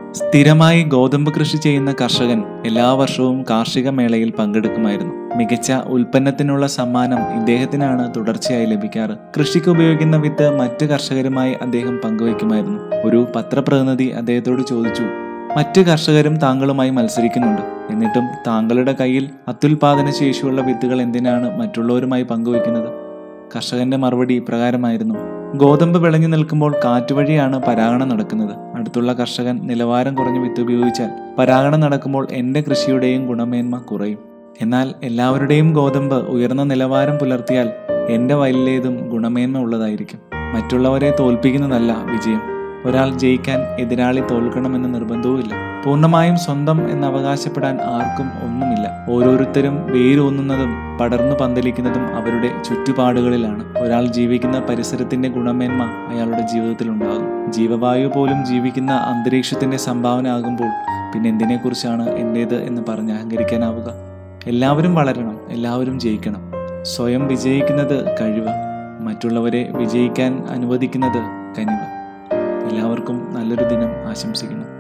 സ്ഥിരമായി ഗോതമ്പ് കൃഷി ചെയ്യുന്ന കർഷകൻ എല്ലാ വർഷവും കാർഷിക മേളയിൽ പങ്കെടുക്കുമായിരുന്നു മികച്ച ഉൽപ്പന്നത്തിനുള്ള സമ്മാനം ഇദ്ദേഹത്തിനാണ് തുടർച്ചയായി ലഭിക്കാറ് കൃഷിക്ക് ഉപയോഗിക്കുന്ന വിത്ത് മറ്റ് കർഷകരുമായി അദ്ദേഹം പങ്കുവയ്ക്കുമായിരുന്നു ഒരു പത്രപ്രതിനിധി അദ്ദേഹത്തോട് ചോദിച്ചു മറ്റ് കർഷകരും താങ്കളുമായി മത്സരിക്കുന്നുണ്ട് എന്നിട്ടും താങ്കളുടെ കയ്യിൽ അത്യുൽപാദന ശേഷിയുള്ള വിത്തുകൾ എന്തിനാണ് മറ്റുള്ളവരുമായി പങ്കുവയ്ക്കുന്നത് കർഷകന്റെ മറുപടി ഇപ്രകാരമായിരുന്നു ഗോതമ്പ് വിളഞ്ഞു നിൽക്കുമ്പോൾ കാറ്റുവഴിയാണ് പരാഗണം നടക്കുന്നത് അടുത്തുള്ള കർഷകൻ നിലവാരം കുറഞ്ഞ വിത്ത് ഉപയോഗിച്ചാൽ പരാഗണം നടക്കുമ്പോൾ എൻ്റെ കൃഷിയുടെയും ഗുണമേന്മ കുറയും എന്നാൽ എല്ലാവരുടെയും ഗോതമ്പ് ഉയർന്ന നിലവാരം പുലർത്തിയാൽ എൻ്റെ വയലിലേതും ഗുണമേന്മ ഉള്ളതായിരിക്കും മറ്റുള്ളവരെ തോൽപ്പിക്കുന്നതല്ല വിജയം ഒരാൾ ജയിക്കാൻ എതിരാളി തോൽക്കണമെന്ന് നിർബന്ധവുമില്ല പൂർണ്ണമായും സ്വന്തം എന്ന് അവകാശപ്പെടാൻ ആർക്കും ഒന്നുമില്ല ഓരോരുത്തരും വേരൂന്നുന്നതും പടർന്നു പന്തലിക്കുന്നതും അവരുടെ ചുറ്റുപാടുകളിലാണ് ഒരാൾ ജീവിക്കുന്ന പരിസരത്തിന്റെ ഗുണമേന്മ അയാളുടെ ജീവിതത്തിൽ ഉണ്ടാകും ജീവവായു പോലും ജീവിക്കുന്ന അന്തരീക്ഷത്തിന്റെ സംഭാവന ആകുമ്പോൾ പിന്നെ എന്തിനെക്കുറിച്ചാണ് എൻ്റേത് എന്ന് പറഞ്ഞ് അഹങ്കരിക്കാനാവുക എല്ലാവരും വളരണം എല്ലാവരും ജയിക്കണം സ്വയം വിജയിക്കുന്നത് കഴിവ് മറ്റുള്ളവരെ വിജയിക്കാൻ അനുവദിക്കുന്നത് കനിവ് എല്ലാവർക്കും നല്ലൊരു ദിനം ആശംസിക്കുന്നു